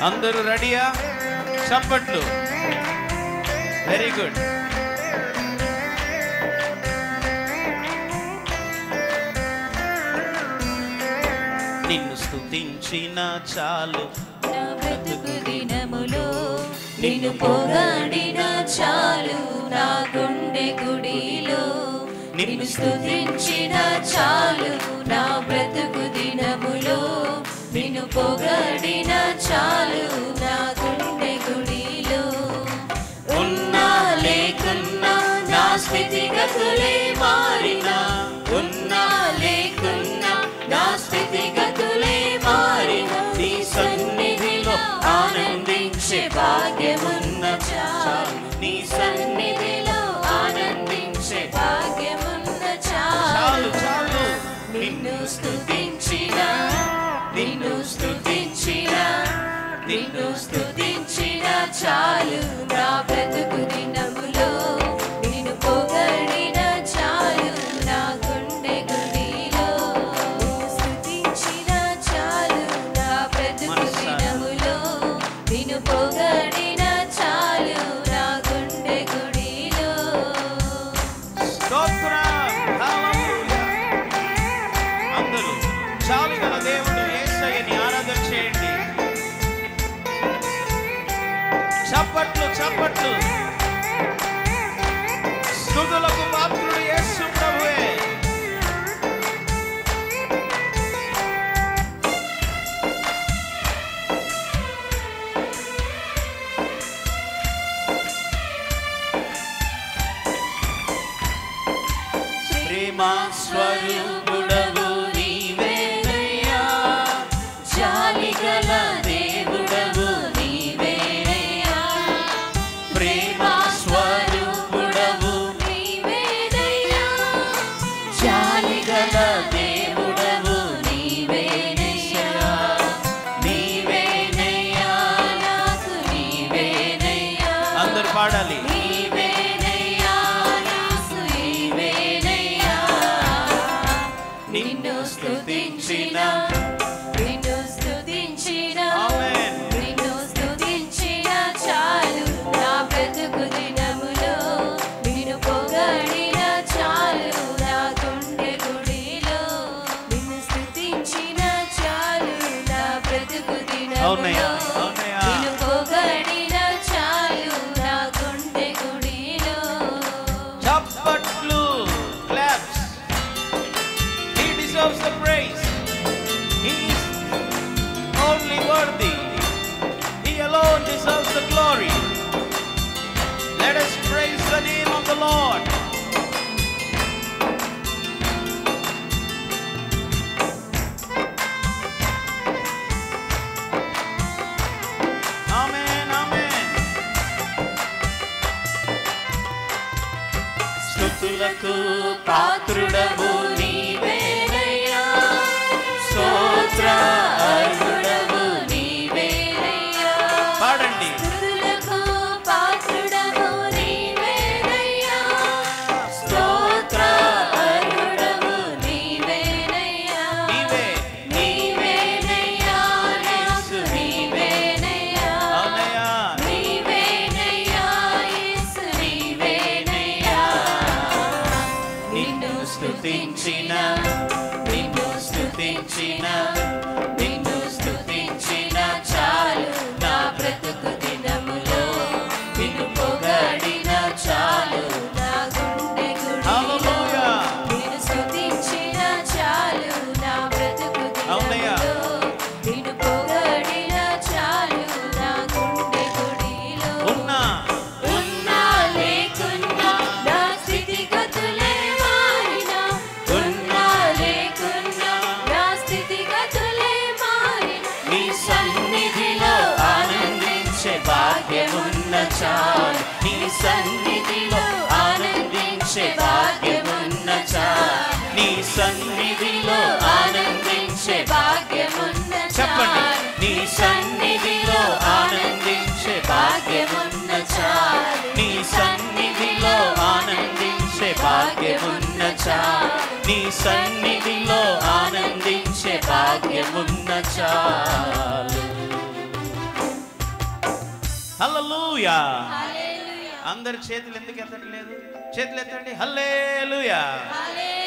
అందరూ రెడీయా చప్పట్లు వెరీ గుడ్ నిన్ను స్తుతించిన చాలు నా బ్రతుకు దినములో నిన్ను పొగడిన చాలు నా గుండె గుడిలో నిన్ను స్తుతించిన చాలు నా బ్రతుకు దినములో నిన్ను పొగడిన చాలు నా గుండె గుడిలో ఉన్నా లేకున్నా నా స్థితిగతులే మారినా ఉన్నా లేకున్నా నా స్థితిగతులే మారిన నీ సన్నిధిలో ఆనందించే భాగ్యమున్న చాలు నీ సన్నిధిలో ఆనందించే భాగ్యమున్న చాలు చాలు చాలు నిన్ను స్తుతించిన నిన్ను స్తుతించిన నిన్ను స్తుతించిన చాలు నా బ్రతుకు దినములో నిన్ను పొగడిన చాలు నా గుండె గుడిలో నిన్ను స్తుతించిన చాలు నా బ్రతుకు దినములో నిన్ను పొగడిన చాలు నా గుండె గుడిలో స్తోత్రం హల్లెలూయా అందరూ చాలు గల దేవుడు యేసయ్యని ఆరాధన చేయండి చప్పట్లు చప్పట్లు స్తుతులకు పాత్రుడు యేసు ప్రభువే ప్రేమా స్వరూపుడవు నీవేనయ్యా జాలిగల దేవుడవు నీవేనయ్యా ప్రేమా స్వరూపుడవు నీవేనయ్యా జాలిగల దేవుడవు నీవేనయ్యా నీవేనయ్యా నాకు నీవేనయ్యా అందరు పాడాలి నీవేనయ్యా నాకు నీవేనయ్యా నిన్ను స్తుతించిన నిన్ను స్తుతించిన ఆమేన్ నిన్ను స్తుతించిన చాలు నా బ్రతుకు దినములో నిన్ను పొగడిన చాలు నా గుండె గుడిలో నిన్ను స్తుతించిన చాలు నా బ్రతుకు అవునయ్యా, దినములో అవునయ్యా. నిన్ను పొగడిన చాలు నా గుండె గుడిలో చప్పట్లు claps he deserves the praise he is only worthy he alone deserves the glory let us praise the name of the lord amen amen స్తుతులకు పాత్రుడవు నీవేనయ్యా స్తోత్ర అర్హుడవు నీవేనయ్యా పాడండి స్తుతులకు పాత్రుడవు నీవేనయ్యా స్తోత్ర అర్హుడవు నీవేనయ్యా నీవే నీవేనయ్యా యేసు నీవేనయ్యా అవునయ్యా నీవేనయ్యా యేసు నీవేనయ్యా నిన్ను స్తుతించిన నిన్ను స్తుతించిన నిన్ను స్తుతించిన చాలు నా బ్రతుకు దినములో నిన్ను పొగడిన చాలు నా గుండె గుడిలో హల్లెలూయా. నిన్ను స్తుతించిన చాలు నా బ్రతుకు అవునయ్యా. దినములో నిన్ను పొగడిన చాలు నా గుండె గుడిలో ఉన్నా ఉన్నా లేకున్నా నా స్థితిగతులే మారినా ఉన్నా లేకున్నా నా స్థితిగతులే మారినా నీ సన్నిధిలో ఆనందించే భాగ్యమున్న చాలు నీ సన్నిధిలో ఆనందించే భాగ్యమున్న చాలు నీ సన్నిధిలో ఆనందించే భాగ్యమున్న చెప్పండి. చాలు నీ సన్నిధిలో ఆనందించే భాగ్యమున్న చాలు నీ సన్నిధిలో ఆనందించే భాగ్యమున్న చాలు నీ సన్నిధిలో ఆనందించే భాగ్యమున్న చాలు హల్లెలూయా హల్లెలూయా అందరి చేతులు ఎందుకు ఎత్తట్లేదు చేతులు ఎత్తండి హల్లేలుయా హల్లెలూయా